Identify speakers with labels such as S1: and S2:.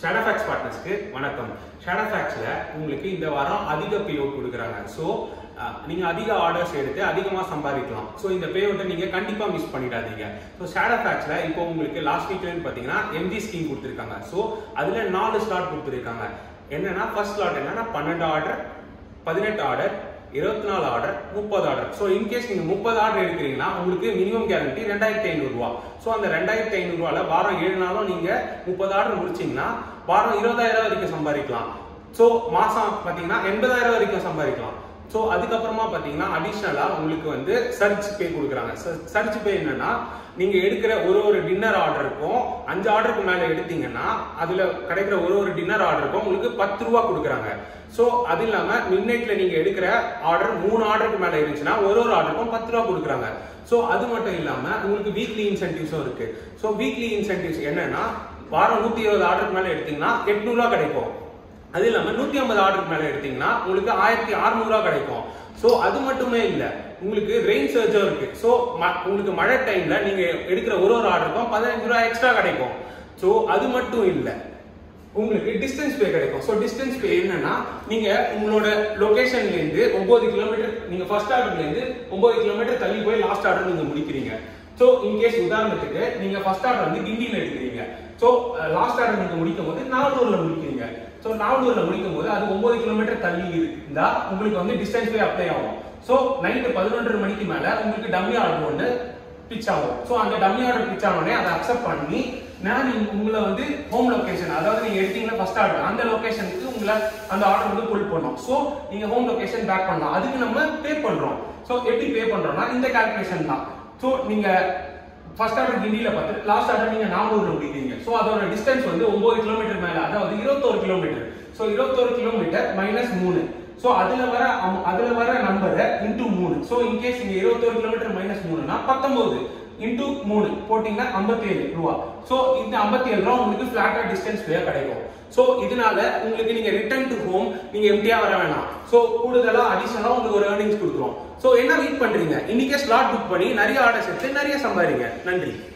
S1: ஷேடோஃபேக்ஸ் பார்ட்னர்ஸ்க்கு வணக்கம் ஷேடோஃபேக்ஸ்ல உங்களுக்கு இந்த வாரம் அதிக பே அவுட் கொடுக்குறாங்க ஸோ நீங்க அதிக ஆர்டர்ஸ் எடுத்து அதிகமா சம்பாதிக்கலாம் ஸோ இந்த பே அவுட்டை நீங்க கண்டிப்பா மிஸ் பண்ணிடாதீங்க ஸோ ஷேடோஃபேக்ஸ்ல இப்போ உங்களுக்கு லாஸ்ட் வீக்லன்னு பாத்தீங்கன்னா எம்ஜி ஸ்கீம் கொடுத்துருக்காங்க ஸோ அதுல நாலு ஸ்லாட் கொடுத்துருக்காங்க என்னன்னா ஃபர்ஸ்ட் ஸ்லாட் என்னன்னா பன்னெண்டு ஆர்டர் பதினெட்டு ஆர்டர் இருபத்தி நாலு ஆர்டர் முப்பது ஆர்டர் ஸோ இன்கேஸ் நீங்க முப்பது ஆர்டர் எடுக்கிறீங்கன்னா உங்களுக்கு மினிமம் கேரண்டி ரெண்டாயிரத்தி ஐநூறு ரூபா ஸோ அந்த ரெண்டாயிரத்தி ஐநூறு ரூபால வாரம் ஏழு நாளும் நீங்க முப்பது ஆர்டர் முடிச்சீங்கன்னா வாரம் இருபதாயிரம் வரைக்கும் சம்பாதிக்கலாம் ஸோ மாசம் பாத்தீங்கன்னா எண்பதாயிரம் வரைக்கும் சம்பாதிக்கலாம் ஸோ அதுக்கப்புறமா பாத்தீங்கன்னா அடிஷ்னலா உங்களுக்கு வந்து சர்ச் பே கொடுக்குறாங்க சர்ச் பே என்னன்னா நீங்க எடுக்கிற ஒரு ஒரு டின்னர் ஆர்டருக்கும் அஞ்சு ஆர்டருக்கு மேல எடுத்தீங்கன்னா அதுல கிடைக்கிற ஒரு ஒரு டின்னர் ஆர்டருக்கும் உங்களுக்கு பத்து ரூபா கொடுக்குறாங்க ஸோ அது இல்லாம மிட்நைட்ல நீங்க எடுக்கிற ஆர்டர் மூணு ஆர்டருக்கு மேல இருந்துச்சுன்னா ஒரு ஒரு ஆர்டருக்கும் பத்து ரூபா கொடுக்குறாங்க ஸோ அது மட்டும் இல்லாம உங்களுக்கு வீக்லி இன்சென்டிவ்ஸும் இருக்கு ஸோ வீக்லி இன்சென்டிவ்ஸ் என்னன்னா வாரம் நூத்தி இருபது ஆர்டருக்கு மேல எடுத்தீங்கன்னா எட்நூறுவா கிடைக்கும் அது இல்லாம நூத்தி ஐம்பது ஆர்டருக்கு மேல எடுத்தீங்கன்னா உங்களுக்கு ஆயிரத்தி அறுநூறுவா கிடைக்கும் ஸோ அது மட்டுமே இல்ல உங்களுக்கு ரெயின் சர்ஜும் இருக்கு ஸோ உங்களுக்கு மழை டைம்ல நீங்க எடுக்கிற ஒரு ஒரு ஆர்டருக்கும் பதினஞ்சு ரூபா எக்ஸ்ட்ரா கிடைக்கும் ஸோ அது மட்டும் இல்லை உங்களுக்கு டிஸ்டன்ஸ் பே கிடைக்கும் ஸோ டிஸ்டன்ஸ் பே என்னன்னா நீங்க உங்களோட லொகேஷன்ல இருந்து ஒன்பது கிலோமீட்டர் நீங்க ஃபர்ஸ்ட் ஆர்டர்ல இருந்து ஒன்பது கிலோமீட்டர் தள்ளி போய் லாஸ்ட் ஆர்டர் நீங்க முடிக்கிறீங்க ஸோ இன்கேஸ் உதாரணத்துக்கு நீங்க ஃபர்ஸ்ட் ஆர்டர் வந்து கிண்டியில எடுக்கிறீங்க ஸோ லாஸ்ட் ஆர்டர் நீங்க முடிக்கும் போது நானூறுல முடிக்கிறீங்க ஸோ நானூறுல முடிக்கும் போது அது ஒன்பது கிலோமீட்டர் தள்ளி இருந்தா உங்களுக்கு வந்து டிஸ்டன்ஸ் பே அப்ளை ஆகும் ஸோ நைட்டு பதினொன்றரை மணிக்கு மேல உங்களுக்கு டம்மி ஆர்டர் ஒன்று பிச் ஆகும் ஸோ அந்த டம்மி ஆர்டர் பிச் ஆனோடனே அதை அக்செப்ட் பண்ணி நான் நீங்க உங்களை வந்து ஹோம் லொகேஷன் அதாவது நீங்க எடுத்தீங்கன்னா ஃபர்ஸ்ட் ஆர்டர் அந்த லொகேஷனுக்கு உங்களை அந்த ஆர்டர் வந்து புல் பண்ணும் ஸோ நீங்க ஹோம் லொகேஷன் பேக் பண்ணலாம் அதுக்கு நம்ம பே பண்றோம் ஸோ எப்படி பே பண்றோம்னா இந்த கால்குலேஷன் தான் ஸோ நீங்க ஃபர்ஸ்ட் ஆர்டர் கிண்டியில பார்த்து லாஸ்ட் ஆர்டர் நீங்க நானூறுல முடிக்கிறீங்க ஸோ அதோட டிஸ்டன்ஸ் வந்து ஒன்பது கிலோமீட்டர் மேல அதாவது இருபத்தோரு கிலோமீட்டர் ஸோ இருபத்தோரு கிலோமீட்டர் மைனஸ் மூணு ஸோ அதுல வர அதுல வர நம்பரை இன்டூ மூணு ஸோ இன்கேஸ் நீங்க இருபத்தோரு கிலோமீட்டர் மைனஸ் மூணுனா பத்தொன்பது இன்டூ மூணு போட்டீங்கன்னா ஐம்பத்தி ஏழு ரூபா ஸோ இந்த ஐம்பத்தி ஏழு ரூபா உங்களுக்கு ஃபிளாட்டா டிஸ்டன்ஸ் பே கிடைக்கும் ஸோ இதனால உங்களுக்கு நீங்க ரிட்டர்ன் டு ஹோம் நீங்க எம்டியா வர வேணாம் ஸோ கூடுதலா அடிஷனலா உங்களுக்கு ஒரு ஏர்னிங்ஸ் கொடுக்குறோம் ஸோ என்ன வெயிட் பண்றீங்க இன்னைக்கே ஸ்லாட் புக் பண்ணி நிறைய ஆர்டர்ஸ் எடுத்து நிறைய சம்பாதிங்க நன்றி